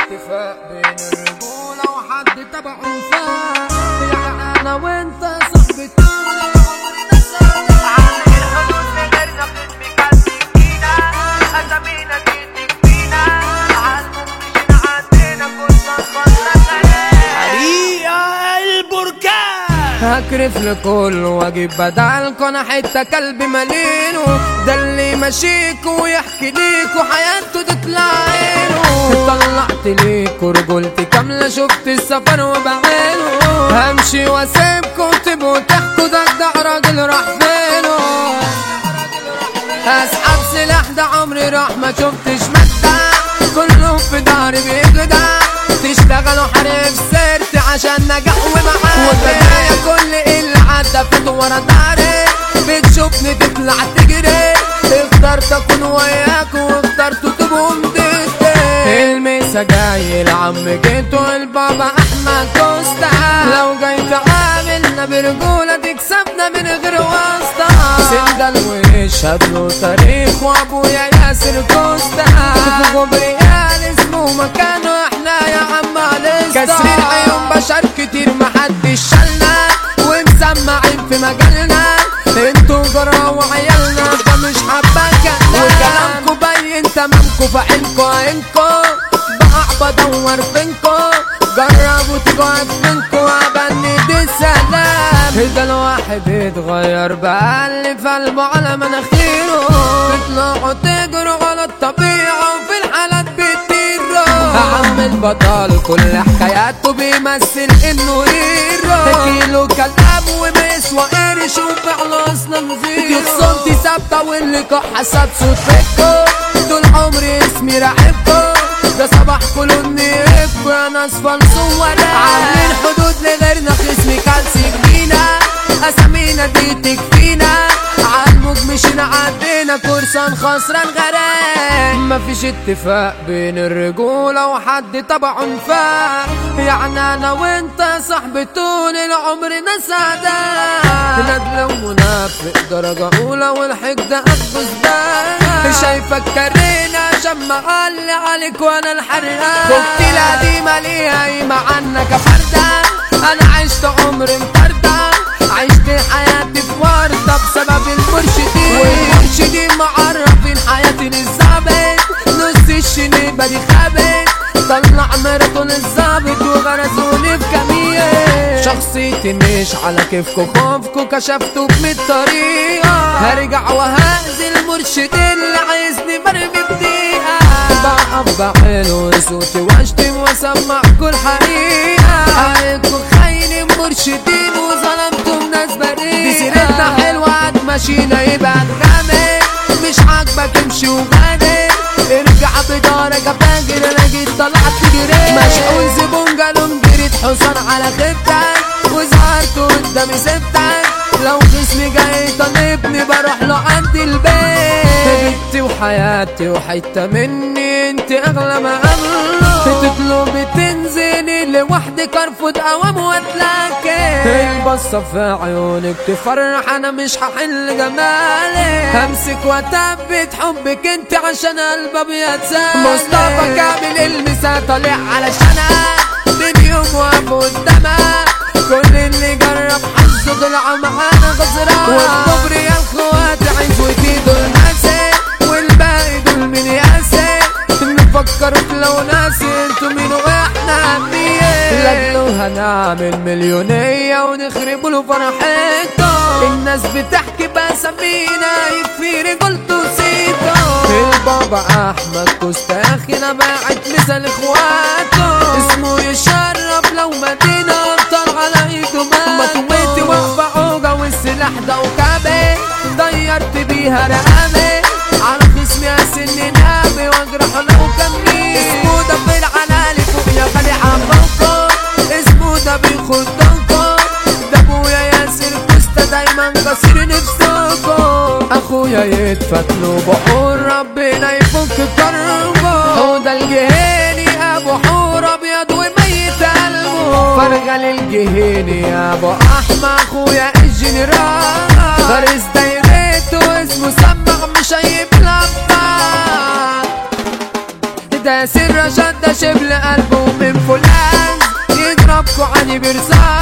اتفاق بين الرجولة وحد تبع انفاق يعني انا وانت صاحبي طول عمرنا سوا عامل الحدود قدرنا بنسمي كاسي فينا أسامينا دي تكفينا عالمؤمنين عدينا كنا نخلص حريقة البركان هكرف لكل واجيب بدالكوا انا حتة كلب ملينه ده اللي ماشيك ويحكي ليك وحياته تطلع عينه طلعت ليكوا رجولتي كاملة شفت السفر وبعينه همشي واسيبكوا تبقوا تحكوا ده ده راجل راح فينه اسحب سلاح ده عمري راح ما شفتش مدة كله في ضهري بيجدع تشتغلوا حريف سرت عشان نجح ومعاك وبداية كل اللي عدى فات ورا ضهري بتشوفني تطلع تجري اخترت اكون وياك واخترت تبقوا مضيتي الميسا جاي العم جيتو البابا احمد كوستا لو جاي تعاملنا برجولة تكسبنا من غير واسطة سندل ويشهد له تاريخ وابويا ياسر كوستا في جبريال اسمه مكانه احنا يا عم عليستا كسرين عيون بشر كتير محدش شالنا ومسمعين في مجالنا انتوا جرا وعيالنا فمش حباك وكلامكوا باين تمامكوا في عينكوا عينكوا بقى بدور فينكوا جربوا تجوا منكوا ابني دي سلام ده الواحد يتغير بألف قلبه على مناخيره تطلعوا تجروا على الطبيعة وفي الحالات بتطيروا عم البطل كل حكاياته بيمثل انه هيرو كيلو كلام وما يسوى قرش وفعله اصلا زيرو يخصمتي ثابتة واللي كح حسب صوت فيكو طول عمري اسمي راعبكو ده صباح كله اني يبكوا يا ناس فالصورة عاملين حدود لغيرنا خصمي كالسي جدينا اسامينا دي تكفينا عالمجمشين عدينا كورسان خسران غرام مفيش اتفاق بين الرجولة وحد تبع انفاق يعني انا وانت يا صاحبي طول العمر ناس عداء ندل ومنافق درجة اولى والحقد اخبز بقى شايفك كرينا عشان معلي عليك وانا الحرقان كنت القديمة ليها قيمة عنك يا فردة انا عشت عمر مفردة عشت حياتي في وردة بسبب المرشدين والمرشدين معرفين حياتي للظابط نص الشنيبة دي خابت طلع مراته للظابط وغرزوني في كمية شخصيتي مش على كيفكو خوفكو كشفتوا بمية طريقة هرجع وهأذي المرشد اللي عايزني مرمي بدقيقة بقف بحلو صوتي واشتم واسمعكوا الحقيقة عليكوا خاينين مرشدين وظلمتم ناس بريئة دي سيرتنا حلوة هتمشينا يبقى تغامر مش عاجبك امشي وغادر ارجع بدارك فاجر انا جيت طلعت جريت مشغول زبون قالوا جريت حصان على خيبتك وظهرت قدامي سبتك لو جسمي جاي طالبني بروح له عند البيت بنتي وحياتي وحتة مني انت اغلى ما املك تطلبي تنزلي لوحدك ارفض اوام واتلاكي البصة في عيونك تفرح انا مش هحل جمالك همسك واتبت حبك انت عشان قلب ابيض سالك مصطفى كامل المسا طالع علشانك من يوم واقف قدامك كل اللي جرب حظه طلع معانا خسران والكبر يا اخوات عايزوا يفيدوا الناس والباقي دول من ياسي نفكرك لو ناسي انتوا مين واحنا امنية لاجله هنعمل مليونية ونخرب له فرحته الناس بتحكي باسامينا يكفي رجولته وسيته البابا احمد كوستا اخينا باعت مثل اخواته اسمه يشرف لو مدينة ابطال على ايده مات مطويتي واقفة عوجة والسلاح ده وكابي طيرت بيها رقابي على خصمي اسن نابي واجرح لو كان مين اسمه ده في العلالي فوق يا غالي عمكم اسمه ده بيخدكم ده ابويا ياسر كوستا دايما كسر نفسكم اخويا يتفتلوا بحور ربنا يفك كربه حوده الجهيني ابو حور ابيض وميت قلبه فرغل الجهيني يا ابو احمى اخويا الجنرال فارس دايرته اسمه سمع مش هيبلع ده سر رشاد ده ده شبل قلبه من فلان يضربكوا عادي برصاص